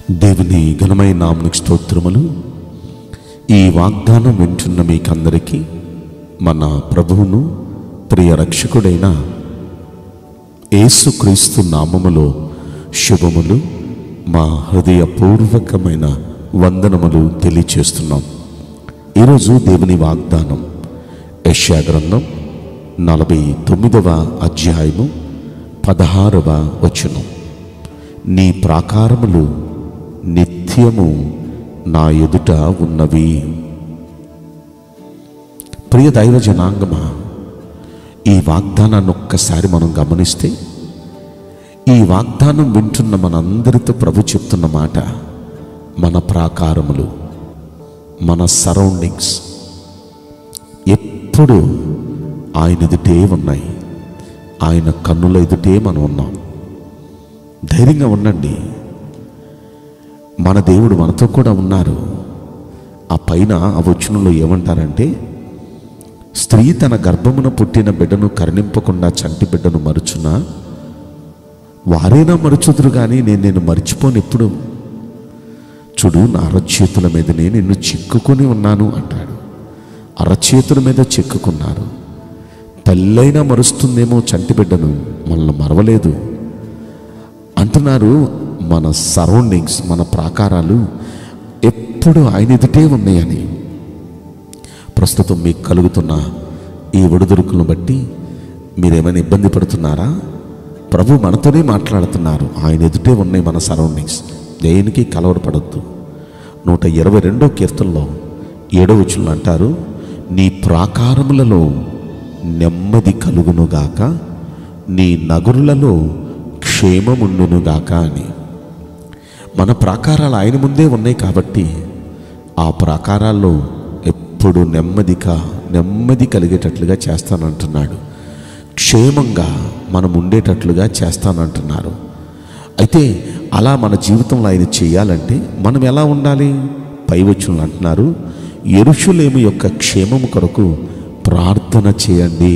దేవుని ఘనమైన నామనికి స్తోత్రములు ఈ వాగ్దానం వింటున్న మీకందరికీ మన ప్రభువును ప్రియ రక్షకుడైన యేసుక్రీస్తు నామములో శుభములు మా హృదయపూర్వకమైన వందనములు తెలియచేస్తున్నాం ఈరోజు దేవుని వాగ్దానం యెషయా గ్రంథం నలభై తొమ్మిదవ అధ్యాయము పదహారవ వచనం నీ ప్రాకారములు నిత్యము నా ఎదుట ఉన్నవి ప్రియ దైవ జనాంగమా ఈ వాగ్దానాన్ని ఒక్కసారి మనం గమనిస్తే ఈ వాగ్దానం వింటున్న మనందరితో ప్రభు చెప్తున్న మాట మన ప్రాకారములు మన సరౌండింగ్స్ ఎప్పుడు ఆయన ఎదుటే ఉన్నాయి ఆయన కన్నుల ఎదుటే మనం ఉన్నాం ధైర్యంగా ఉండండి మన దేవుడు మనతో కూడా ఉన్నారు ఆ పైన ఆ వచనంలో ఏమంటారంటే స్త్రీ తన గర్భమున పుట్టిన బిడ్డను కరుణింపకుండా చంటి బిడ్డను మరుచునా వారైనా మరుచుదురు కానీ నేను నేను మర్చిపోను ఎప్పుడు చూడు నా అరచేతుల మీదనే నిన్ను చిక్కుకొని ఉన్నాను అంటాడు అరచేతుల మీద చిక్కుకున్నారు తల్లైనా మరుస్తుందేమో చంటి బిడ్డను మనల్ని మరవలేదు అంటున్నారు మన సరౌండింగ్స్ మన ప్రాకారాలు ఎప్పుడు ఆయన ఎదుటే ఉన్నాయని ప్రస్తుతం మీకు కలుగుతున్న ఈ ఒడిదుడుకులను బట్టి మీరేమైనా ఇబ్బంది పడుతున్నారా ప్రభు మనతోనే మాట్లాడుతున్నారు ఆయన ఎదుటే ఉన్నాయి మన సరౌండింగ్స్ దేనికి కలవరపడద్దు నూట ఇరవై రెండో కీర్తనలో ఏడో వచనంలో అంటారు నీ ప్రాకారములలో నెమ్మది కలుగునుగాక నీ నగరులలో క్షేమముండునుగాక అని మన ప్రాకారాలు ఆయన ముందే ఉన్నాయి కాబట్టి ఆ ప్రాకారాల్లో ఎప్పుడు నెమ్మదిగా నెమ్మది కలిగేటట్లుగా చేస్తానంటున్నాడు క్షేమంగా మనం ఉండేటట్లుగా చేస్తానంటున్నారు అయితే అలా మన జీవితంలో ఆయన చేయాలంటే మనం ఎలా ఉండాలి పై వచ్చులు అంటున్నారు ఎరుషులేము యొక్క క్షేమము కొరకు ప్రార్థన చేయండి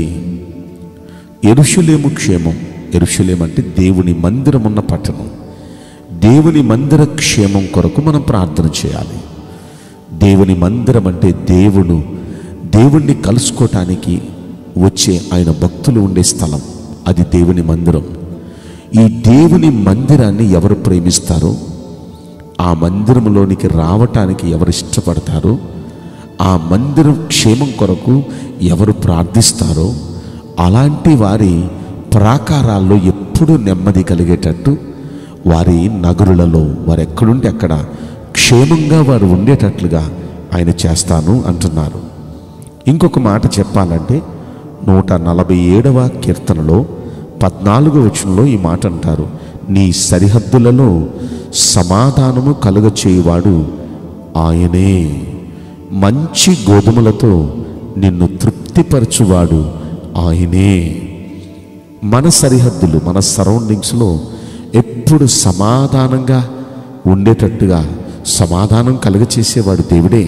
ఎరుషులేము క్షేమం ఎరుషులేం అంటే దేవుని మందిరం ఉన్న పట్టణం దేవుని మందిర క్షేమం కొరకు మనం ప్రార్థన చేయాలి దేవుని మందిరం అంటే దేవుడు దేవుణ్ణి కలుసుకోవటానికి వచ్చే ఆయన భక్తులు ఉండే స్థలం అది దేవుని మందిరం ఈ దేవుని మందిరాన్ని ఎవరు ప్రేమిస్తారో ఆ మందిరంలోనికి రావటానికి ఎవరు ఇష్టపడతారో ఆ మందిరం క్షేమం కొరకు ఎవరు ప్రార్థిస్తారో అలాంటి వారి ప్రాకారాల్లో ఎప్పుడూ నెమ్మది కలిగేటట్టు వారి నగరులలో వారు ఎక్కడుంటే అక్కడ క్షేమంగా వారు ఉండేటట్లుగా ఆయన చేస్తాను అంటున్నారు ఇంకొక మాట చెప్పాలంటే నూట నలభై ఏడవ కీర్తనలో పద్నాలుగో వచనంలో ఈ మాట అంటారు నీ సరిహద్దులలో సమాధానము కలుగ చేయువాడు ఆయనే మంచి గోధుమలతో నిన్ను తృప్తిపరచువాడు ఆయనే మన సరిహద్దులు మన సరౌండింగ్స్లో ఎప్పుడు సమాధానంగా ఉండేటట్టుగా సమాధానం కలుగచేసేవాడు దేవుడే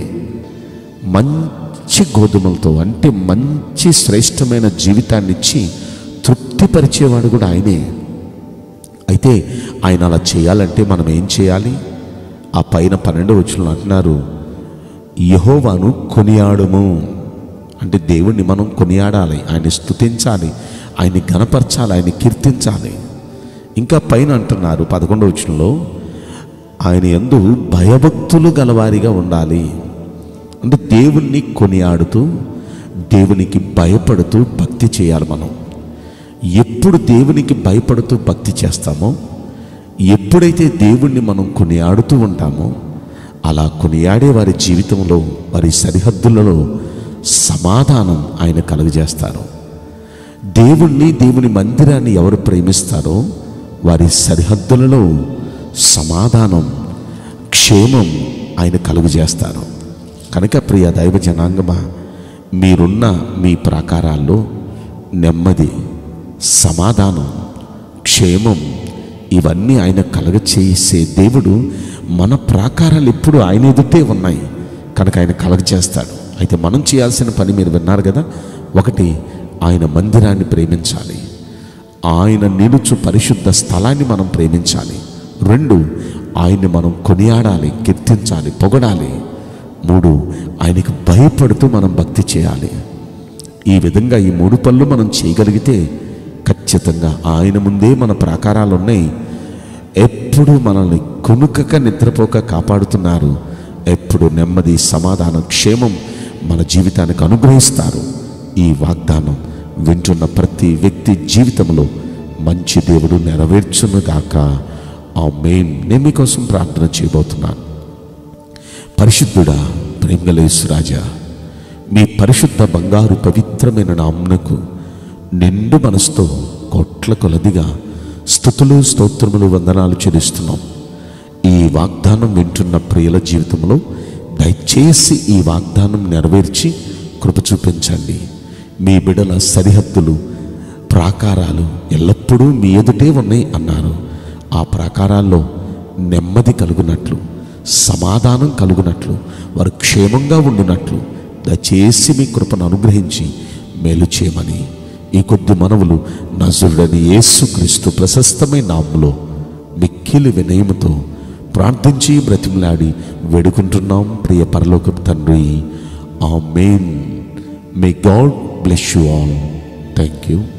మంచి గోధుమలతో అంటే మంచి శ్రేష్టమైన జీవితాన్ని ఇచ్చి తృప్తిపరిచేవాడు కూడా ఆయనే అయితే ఆయన అలా చేయాలంటే మనం ఏం చేయాలి ఆ పైన పన్నెండు వచ్చిన అంటున్నారు యహోవాను కొనియాడము అంటే దేవుణ్ణి మనం కొనియాడాలి ఆయన్ని స్తుతించాలి ఆయన్ని గణపరచాలి ఆయన్ని కీర్తించాలి ఇంకా పైన అంటున్నారు పదకొండవ వచనంలో ఆయన ఎందు భయభక్తులు గలవారిగా ఉండాలి అంటే దేవుణ్ణి కొనియాడుతూ దేవునికి భయపడుతూ భక్తి చేయాలి మనం ఎప్పుడు దేవునికి భయపడుతూ భక్తి చేస్తామో ఎప్పుడైతే దేవుణ్ణి మనం కొనియాడుతూ ఉంటామో అలా కొనియాడే వారి జీవితంలో వారి సరిహద్దులలో సమాధానం ఆయన కలుగజేస్తారు దేవుణ్ణి దేవుని మందిరాన్ని ఎవరు ప్రేమిస్తారో వారి సరిహద్దులలో సమాధానం క్షేమం ఆయన కలుగజేస్తారు కనుక ప్రియ దైవ జనాంగమా మీరున్న మీ ప్రాకారాల్లో నెమ్మది సమాధానం క్షేమం ఇవన్నీ ఆయన కలగచేసే దేవుడు మన ప్రాకారాలు ఎప్పుడు ఆయన ఎదుటే ఉన్నాయి కనుక ఆయన కలగచేస్తాడు అయితే మనం చేయాల్సిన పని మీరు విన్నారు కదా ఒకటి ఆయన మందిరాన్ని ప్రేమించాలి ఆయన నిలుచు పరిశుద్ధ స్థలాన్ని మనం ప్రేమించాలి రెండు ఆయన్ని మనం కొనియాడాలి కీర్తించాలి పొగడాలి మూడు ఆయనకు భయపడుతూ మనం భక్తి చేయాలి ఈ విధంగా ఈ మూడు పనులు మనం చేయగలిగితే ఖచ్చితంగా ఆయన ముందే మన ప్రాకారాలు ఉన్నాయి ఎప్పుడు మనల్ని కునుకక నిద్రపోక కాపాడుతున్నారు ఎప్పుడు నెమ్మది సమాధానం క్షేమం మన జీవితానికి అనుగ్రహిస్తారు ఈ వాగ్దానం వింటున్న ప్రతి వ్యక్తి జీవితంలో మంచి దేవుడు నెరవేర్చునుగాక ఆ మెయిన్ నేను మీకోసం ప్రార్థన చేయబోతున్నాను పరిశుద్ధుడా ప్రేమలేసు రాజా మీ పరిశుద్ధ బంగారు పవిత్రమైన నామ్నకు నిండు మనసుతో కోట్ల కొలదిగా స్థుతులు స్తోత్రములు వందనాలు చెల్లిస్తున్నాం ఈ వాగ్దానం వింటున్న ప్రియుల జీవితంలో దయచేసి ఈ వాగ్దానం నెరవేర్చి కృప చూపించండి మీ బిడల సరిహద్దులు ప్రాకారాలు ఎల్లప్పుడూ మీ ఎదుటే ఉన్నాయి అన్నారు ఆ ప్రాకారాల్లో నెమ్మది కలుగునట్లు సమాధానం కలుగునట్లు వారు క్షేమంగా ఉండునట్లు దయచేసి మీ కృపను అనుగ్రహించి మేలు చేయమని ఈ కొద్ది మనవులు నజరుడని యేసుక్రీస్తు ప్రశస్తమైన నామములో మిక్కిలి వినయముతో ప్రార్థించి బ్రతిమలాడి వేడుకుంటున్నాం ప్రియ పరలోకపు తండ్రి amen may God bless you all thank you